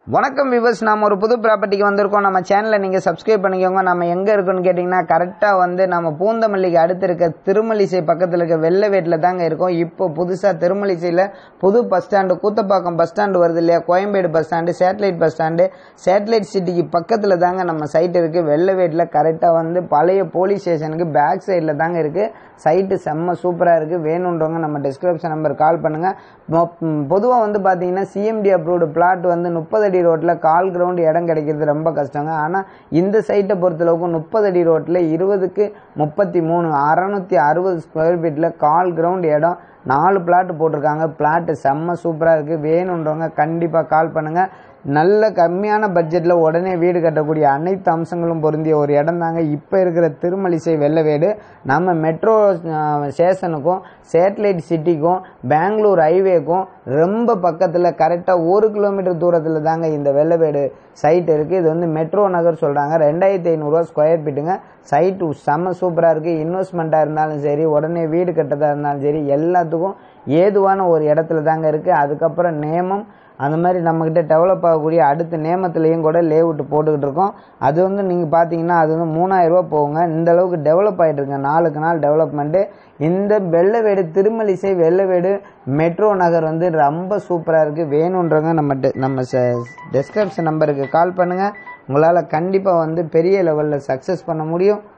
வணக்கம் விவர்ஸ் நாம் ஒரு புது ப்ராப்பர்ட்டிக்கு வந்திருக்கோம் நம்ம சேனலை நீங்கள் சப்ஸ்கிரைப் பண்ணிக்கோங்க நம்ம எங்கே இருக்குன்னு கேட்டிங்கன்னா கரெக்டாக வந்து நம்ம பூந்தமல்லிக்கு அடுத்து இருக்க திருமலிசை பக்கத்தில் இருக்க வெள்ளவேட்டில் தாங்க இருக்கோம் இப்போ புதுசாக திருமலிசையில் புது bus stand Koothapakkam bus stand வருது இல்லையா Koyambedu bus stand satellite bus stand satellite சிட்டிக்கு பக்கத்தில் தாங்க நம்ம சைட் இருக்குது வெள்ளவேட்டில் கரெக்டாக வந்து பழைய போலீஸ் ஸ்டேஷனுக்கு பேக் சைடில் தாங்க இருக்குது சைட்டு செம்ம சூப்பராக இருக்குது வேணுன்றவங்க நம்ம டிஸ்கிரிப்ஷன் நம்பர் கால் பண்ணுங்கள் பொதுவாக வந்து பார்த்தீங்கன்னா சிஎம்டி அப்ரூவ்டு பிளாட் வந்து முப்பது அடி ரோட்டில் கால் கிரவுண்ட் இடம் கிடைக்கிறது ரொம்ப கஷ்டங்க ஆனால் இந்த சைட்டை பொறுத்தளவுக்கு முப்பது அடி ரோட்டில் இருபதுக்கு முப்பத்தி மூணு அறநூற்றி அறுபது ஸ்கொயர் ஃபீட்டில் கால் கிரவுண்ட் இடம் நாலு பிளாட் போட்டிருக்காங்க பிளாட்டு செம்ம சூப்பராக இருக்குது வேணுன்றவங்க கண்டிப்பாக கால் பண்ணுங்கள் நல்ல கம்மியான பட்ஜெட்டில் உடனே வீடு கட்டக்கூடிய அனைத்து அம்சங்களும் பொருந்திய ஒரு இடம் தாங்க இப்போ இருக்கிற திருமலிசை வெள்ளவேடு நம்ம மெட்ரோ ஸ்டேஷனுக்கும் சேட்டலைட் சிட்டிக்கும் பெங்களூர் ஹைவேக்கும் ரொம்ப பக்கத்தில் கரெக்டாக ஒரு கிலோமீட்டர் தூரத்தில் தாங்க இந்த வெள்ளவேடு சைட் இருக்குது இது வந்து மெட்ரோ நகர் சொல்கிறாங்க ரெண்டாயிரத்தி ஐநூறுரூவா ஸ்கொயர் ஃபீட்டுங்க சைட்டு செம்ம சூப்பராக இருக்குது இன்வெஸ்ட்மெண்ட்டாக இருந்தாலும் சரி உடனே வீடு கட்டதாக இருந்தாலும் சரி எல்லாத்துக்கும் ஏதுவான ஒரு இடத்துல தாங்க இருக்குது அதுக்கப்புறம் நேமம் அந்த மாதிரி நம்மக்கிட்ட டெவலப் ஆகக்கூடிய அடுத்த நேமத்துலேயும் கூட லேஅவுட் போட்டுக்கிட்டு இருக்கோம் அது வந்து நீங்கள் பார்த்தீங்கன்னா அது வந்து மூணாயிரரூவா போகுங்க இந்த அளவுக்கு டெவலப் ஆகிட்டு இருக்கு நாளுக்கு நாள் டெவலப்மெண்ட்டு இந்த வெள்ளவேடு திருமலிசை வெள்ளவேடு மெட்ரோ நகர் வந்து ரொம்ப சூப்பராக இருக்குது வேணுன்றவங்க நம்ம de- நம்ம டெஸ்கிரிப்ஷன் நம்பருக்கு கால் பண்ணுங்கள் உங்களால் கண்டிப்பாக வந்து பெரிய லெவலில் சக்ஸஸ் பண்ண முடியும்